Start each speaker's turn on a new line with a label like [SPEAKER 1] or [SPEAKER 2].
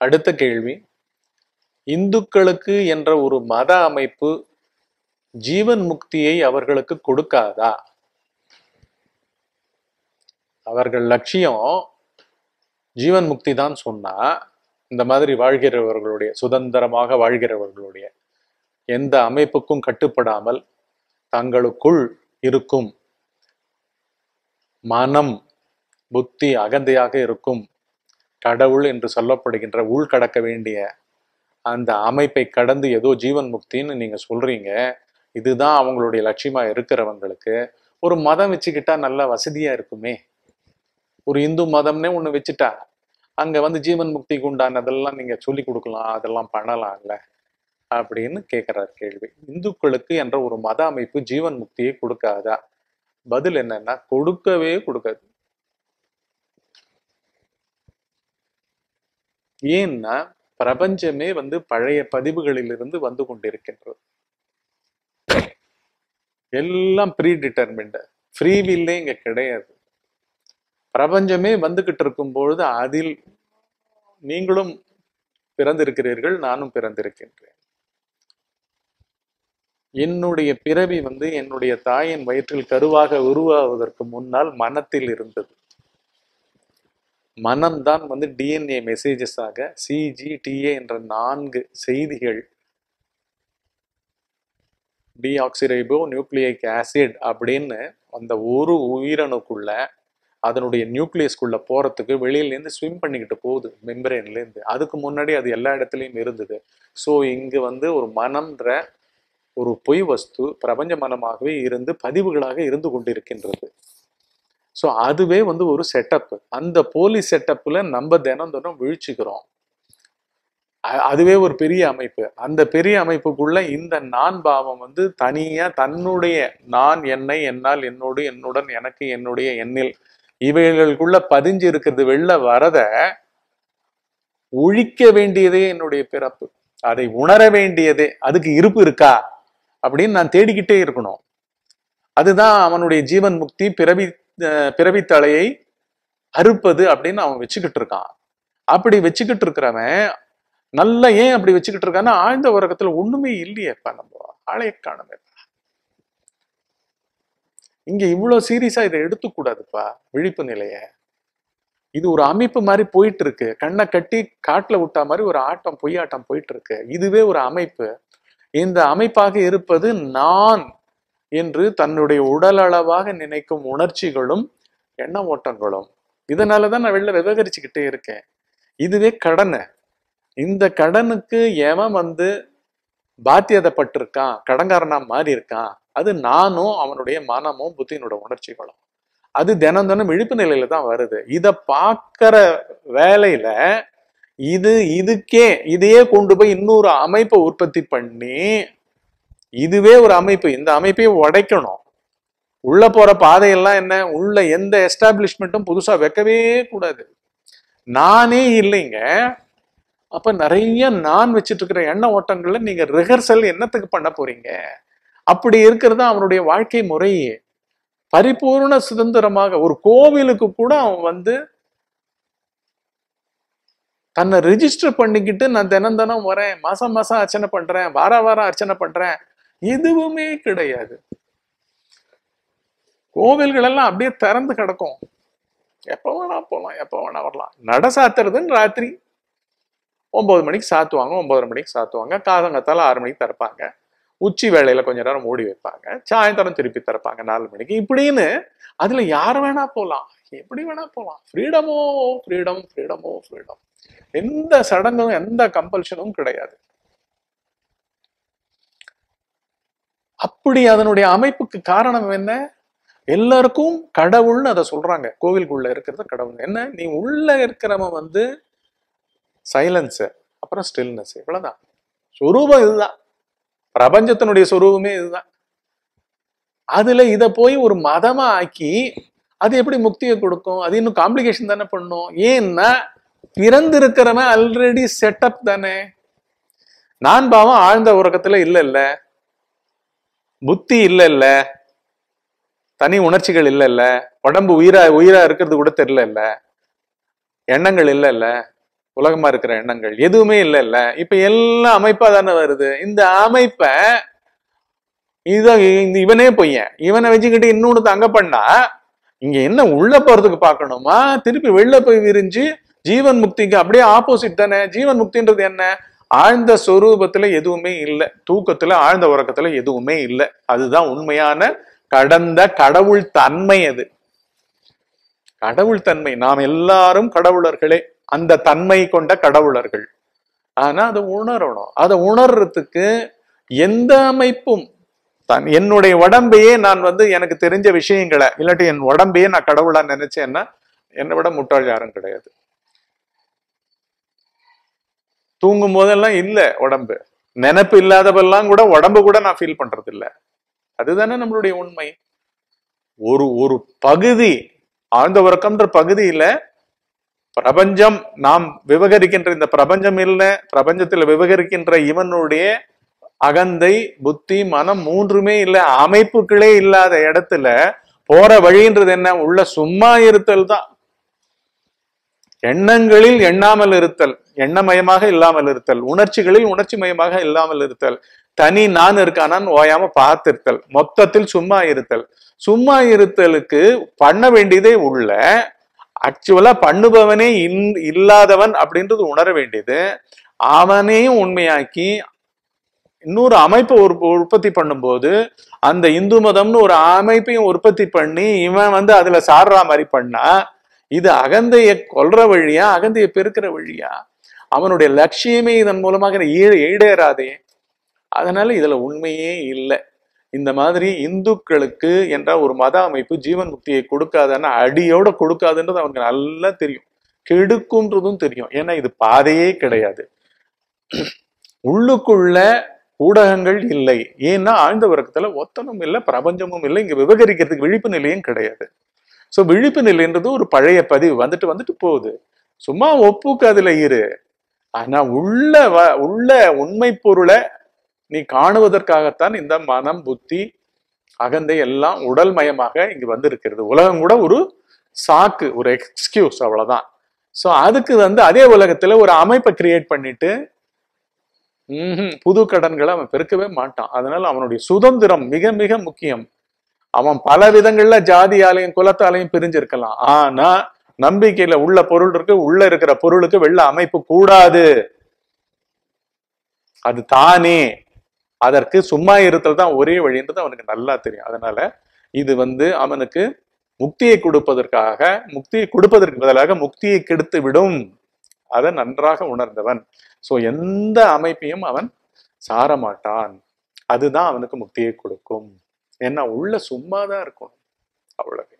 [SPEAKER 1] அடுத்த கேள்வி இந்துக்களுக்கு என்ற ஒரு மத அமைப்பு ஜீவன் முக்தியை அவர்களுக்கு கொடுக்காதா அவர்கள் லட்சியம் ஜீவன் முக்தி தான் சொன்னா இந்த மாதிரி வாழ்கிறவர்களுடைய சுதந்திரமாக வாழ்கிறவர்களுடைய எந்த அமைப்புக்கும் கட்டுப்படாமல் தங்களுக்குள் இருக்கும் மனம் புத்தி அகந்தையாக இருக்கும் கடவுள் என்று சொல்லப்படுகின்ற உள்கடக்க வேண்டிய அந்த அமைப்பை கடந்து ஏதோ ஜீவன் முக்தின்னு நீங்க சொல்றீங்க இதுதான் அவங்களுடைய லட்சியமா இருக்கிறவங்களுக்கு ஒரு மதம் வச்சுக்கிட்டா நல்லா வசதியா இருக்குமே ஒரு இந்து மதம்னே ஒண்ணு வச்சுட்டா அங்க வந்து ஜீவன் முக்திக்கு உண்டானதெல்லாம் நீங்க சொல்லி கொடுக்கலாம் அதெல்லாம் பண்ணலாம்ல அப்படின்னு கேட்கிறார் கேள்வி இந்துக்களுக்கு என்ற ஒரு மத அமைப்பு ஜீவன் முக்தியை கொடுக்காதா பதில் என்னன்னா கொடுக்கவே கொடுக்காது ஏன்னா பிரபஞ்சமே வந்து பழைய பதிவுகளிலிருந்து வந்து கொண்டிருக்கின்றது எல்லாம் ப்ரீ டிட்டர்மின்டு ஃப்ரீ வில்லே இங்க கிடையாது பிரபஞ்சமே வந்துகிட்டு இருக்கும் பொழுது அதில் நீங்களும் பிறந்திருக்கிறீர்கள் நானும் பிறந்திருக்கின்றேன் என்னுடைய பிறவி வந்து என்னுடைய தாயின் வயிற்றில் கருவாக உருவாவதற்கு முன்னால் மனத்தில் இருந்தது மனம்தான் வந்து டிஎன்ஏ மெசேஜஸ் ஆக சிஜிடிஏ என்ற நான்கு செய்திகள் டிஆக்சிரைபோ நியூக்ளியிக் ஆசிட் அப்படின்னு அந்த ஒரு உயிரணுக்குள்ள அதனுடைய நியூக்ளியஸ்குள்ள போறதுக்கு வெளியிலேருந்து ஸ்விம் பண்ணிக்கிட்டு போகுது மெம்பரேன்லேருந்து அதுக்கு முன்னாடி அது எல்லா இடத்துலையும் இருந்தது ஸோ இங்கு வந்து ஒரு மனம்ன்ற ஒரு பொய் வஸ்து பிரபஞ்ச மனமாகவே இருந்து பதிவுகளாக இருந்து கொண்டிருக்கின்றது ஸோ அதுவே வந்து ஒரு செட்டப் அந்த போலி செட்டப்ல நம்ம தினம் தினம் வீழ்ச்சிக்கிறோம் அ- அதுவே ஒரு பெரிய அமைப்பு அந்த பெரிய அமைப்புக்குள்ள இந்த நான் பாவம் வந்து தனியா தன்னுடைய நான் என்னை என்னால் என்னோடு என்னுடன் எனக்கு என்னுடைய எண்ணில் இவைகளுக்குள்ள பதிஞ்சு இருக்கிறது வெளில வரத ஒழிக்க வேண்டியதே என்னுடைய பிறப்பு அதை உணர வேண்டியதே அதுக்கு இருப்பு இருக்கா அப்படின்னு நான் தேடிக்கிட்டே இருக்கணும் அதுதான் அவனுடைய ஜீவன் முக்தி பிறவி அஹ் பிறவி தலையை அறுப்பது அப்படின்னு அவன் வச்சுக்கிட்டு இருக்கான் அப்படி வச்சுக்கிட்டு இருக்கிறவன் நல்லா ஏன் அப்படி வச்சுக்கிட்டு இருக்கான்னா ஆழ்ந்த உறக்கத்துல ஒண்ணுமே இல்லையேப்பா நம்ம ஆளைய காணுமே இங்க இவ்வளவு சீரியஸா இதை எடுத்துக்கூடாதுப்பா விழிப்பு நிலைய இது ஒரு அமைப்பு மாதிரி போயிட்டு இருக்கு கண்ணை கட்டி காட்டுல விட்டா மாதிரி ஒரு ஆட்டம் பொய்யாட்டம் போயிட்டு இருக்கு இதுவே ஒரு அமைப்பு இந்த அமைப்பாக இருப்பது நான் என்று தன்னுடைய உடல் அளவாக நினைக்கும் உணர்ச்சிகளும் எண்ண ஓட்டங்களும் இதனாலதான் நான் வெளில விவகரிச்சுக்கிட்டே இருக்கேன் இதுவே கடனை இந்த கடனுக்கு எவன் வந்து பாத்தியதைப்பட்டிருக்கான் கடன்காரனா மாறி இருக்கான் அது நானும் அவனுடைய மனமும் புத்தியினோட உணர்ச்சிகளும் அது தினம் தினம் விழிப்பு நிலையில தான் வருது இத பார்க்கிற வேலையில இது இதுக்கே இதையே கொண்டு போய் இன்னொரு அமைப்பை உற்பத்தி பண்ணி இதுவே ஒரு அமைப்பு இந்த அமைப்பையும் உடைக்கணும் உள்ள போற பாதையெல்லாம் என்ன உள்ள எந்த எஸ்டாப்ளிஷ்மெண்ட்டும் புதுசா வைக்கவே கூடாது நானே இல்லைங்க அப்ப நிறைய நான் வச்சிட்டு இருக்கிற எண்ண ஓட்டங்கள்ல நீங்க ரிஹர்சல் என்னத்துக்கு பண்ண போறீங்க அப்படி இருக்கிறது அவனுடைய வாழ்க்கை முறையே பரிபூர்ண சுதந்திரமாக ஒரு கோவிலுக்கு கூட அவன் வந்து தன்னை ரிஜிஸ்டர் பண்ணிக்கிட்டு நான் தினம் தினம் வரேன் மாசம் மாசம் அர்ச்சனை பண்றேன் வார வாரம் அர்ச்சனை பண்றேன் எதுவுமே கிடையாது கோவில்கள் எல்லாம் அப்படியே திறந்து கிடக்கும் எப்ப வேணா போலாம் எப்ப வேணா வரலாம் நட சாத்துறதுன்னு ராத்திரி ஒன்பது மணிக்கு சாத்துவாங்க ஒன்பதரை மணிக்கு சாத்துவாங்க காதங்கத்தால ஆறு மணிக்கு திறப்பாங்க உச்சி வேளையில கொஞ்ச நேரம் மூடி வைப்பாங்க சாயந்தரம் திருப்பி திறப்பாங்க நாலு மணிக்கு இப்படின்னு அதுல யார் வேணா போலாம் எப்படி வேணா போலாம் ஃப்ரீடமோ ஃப்ரீடம் ஃப்ரீடமோ ஃப்ரீடம் எந்த சடங்கும் எந்த கம்பல்ஷனும் கிடையாது அப்படி அதனுடைய அமைப்புக்கு காரணம் என்ன எல்லாருக்கும் கடவுள்னு அதை சொல்றாங்க கோவிலுக்குள்ள இருக்கிறது கடவுள் என்ன நீ உள்ள இருக்கிறவன் வந்து சைலன்ஸ் அப்புறம் ஸ்டில்னஸ் இவ்வளவுதான் சொரூபம் இதுதான் பிரபஞ்சத்தினுடைய சொரூபமே இதுதான் அதுல இத போய் ஒரு மதமா ஆக்கி அது எப்படி முக்தியை கொடுக்கும் அது இன்னும் காம்ப்ளிகேஷன் தானே பண்ணும் ஏன்னா பிறந்திருக்கிறவன் ஆல்ரெடி செட்டப் தானே நான் பாவம் ஆழ்ந்த உறக்கத்துல இல்ல இல்ல புத்தி இல்ல இல்ல தனி உணர்ச்சிகள் இல்ல இல்ல உடம்பு உயிரா உயிரா இருக்கிறது கூட தெரியல இல்ல எண்ணங்கள் இல்ல இல்ல உலகமா இருக்கிற எண்ணங்கள் எதுவுமே இல்லை இல்ல இப்ப எல்லாம் அமைப்பா தானே வருது இந்த அமைப்பை இத இந்த இவனே பொய்யன் இவனை வச்சுக்கிட்டு இன்னொன்னு தங்க பண்ணா இங்க என்ன உள்ள போறதுக்கு பார்க்கணுமா திருப்பி வெளில போய் விரிஞ்சு ஜீவன் முக்திக்கு அப்படியே ஆப்போசிட் தானே ஜீவன் முக்தின்றது என்ன ஆழ்ந்த சொரூபத்துல எதுவுமே இல்லை தூக்கத்துல ஆழ்ந்த உறக்கத்துல எதுவுமே இல்லை அதுதான் உண்மையான கடந்த கடவுள் தன்மை அது கடவுள் தன்மை நாம் எல்லாரும் கடவுளர்களே அந்த தன்மை கொண்ட கடவுளர்கள் ஆனா அதை உணரணும் அதை உணர்றதுக்கு எந்த அமைப்பும் தன் என்னுடைய உடம்பையே நான் வந்து எனக்கு தெரிஞ்ச விஷயங்களை இல்லாட்டி என் உடம்பையே நான் கடவுளா நினைச்சேன்னா என்னை விட முட்டாள் யாரும் கிடையாது தூங்கும் போதெல்லாம் இல்ல உடம்பு நினைப்பு இல்லாதவெல்லாம் கூட உடம்பு கூட நான் ஃபீல் பண்றது இல்ல அதுதானே நம்மளுடைய உண்மை ஒரு ஒரு பகுதி ஆழ்ந்த உறக்கம்ன்ற பகுதியில பிரபஞ்சம் நாம் விவகரிக்கின்ற இந்த பிரபஞ்சம் இல்ல பிரபஞ்சத்துல விவகரிக்கின்ற இவனுடைய அகந்தை புத்தி மனம் மூன்றுமே இல்ல அமைப்புகளே இல்லாத இடத்துல போற வழின்றது என்ன உள்ள சும்மா இருத்தல் தான் எண்ணங்களில் எண்ணாமல் இருத்தல் எண்ணமயமாக இல்லாமல் இருத்தல் உணர்ச்சிகளில் உணர்ச்சி மயமாக இல்லாமல் இருத்தல் தனி நான் இருக்கானான்னு ஓயாம பார்த்திருத்தல் மொத்தத்தில் சும்மா இருத்தல் சும்மா இருத்தலுக்கு பண்ண வேண்டியதே உள்ள ஆக்சுவலா பண்ணுபவனே இன் இல்லாதவன் அப்படின்றது உணர வேண்டியது அவனையும் உண்மையாக்கி இன்னொரு அமைப்பை ஒரு உற்பத்தி பண்ணும்போது அந்த இந்து மதம்னு ஒரு அமைப்பையும் உற்பத்தி பண்ணி இவன் வந்து அதுல சாடுற மாதிரி பண்ணா இது அகந்தைய கொல்ற வழியா அகந்தைய பெருக்கிற வழியா அவனுடைய லட்சியமே இதன் மூலமாக ஈ- ஈடேறாதே அதனால இதுல உண்மையே இல்லை இந்த மாதிரி இந்துக்களுக்கு என்ற ஒரு மத அமைப்பு ஜீவன் முக்தியை கொடுக்காதன்னா அடியோட கொடுக்காதுன்றது அவனுக்கு நல்லா தெரியும் கெடுக்கும்ன்றதும் தெரியும் ஏன்னா இது பாதையே கிடையாது உள்ளுக்குள்ள ஊடகங்கள் இல்லை ஏன்னா ஆழ்ந்த உறக்கத்துல ஒத்தனும் இல்லை பிரபஞ்சமும் இல்லை இங்க விவகரிக்கிறதுக்கு விழிப்பு நிலையும் கிடையாது சோ விழிப்பு நிலைன்றது ஒரு பழைய பதிவு வந்துட்டு வந்துட்டு போகுது சும்மா ஒப்புக்கு அதுல இரு ஆனா உள்ள வ- உள்ள உண்மை பொருளை நீ காணுவதற்காகத்தான் இந்த மனம் புத்தி அகந்தை எல்லாம் உடல் மயமாக இங்கு வந்திருக்கிறது உலகம் கூட ஒரு சாக்கு ஒரு எக்ஸ்கியூஸ் அவ்வளவுதான் சோ அதுக்கு வந்து அதே உலகத்துல ஒரு அமைப்பை கிரியேட் பண்ணிட்டு ம்ஹும், புது கடன்களை அவன் பெருக்கவே மாட்டான் அதனால அவனுடைய சுதந்திரம் மிக மிக முக்கியம் அவன் பல விதங்கள்ல ஜாதியாலையும் குலத்தாலையும் பிரிஞ்சிருக்கலாம் ஆனா நம்பிக்கையில உள்ள பொருள் இருக்கு உள்ள இருக்கிற பொருளுக்கு வெள்ள அமைப்பு கூடாது அது தானே அதற்கு சும்மா இருத்தல் தான் ஒரே வழின்றது அவனுக்கு நல்லா தெரியும் அதனால இது வந்து அவனுக்கு முக்தியை கொடுப்பதற்காக முக்தியை கொடுப்பதற்கு பதிலாக முக்தியை கெடுத்து விடும் அதை நன்றாக உணர்ந்தவன் சோ எந்த அமைப்பையும் அவன் சார மாட்டான் அதுதான் அவனுக்கு முக்தியை கொடுக்கும் ஏன்னா உள்ள சும்மாதான் இருக்கும் அவ்வளவு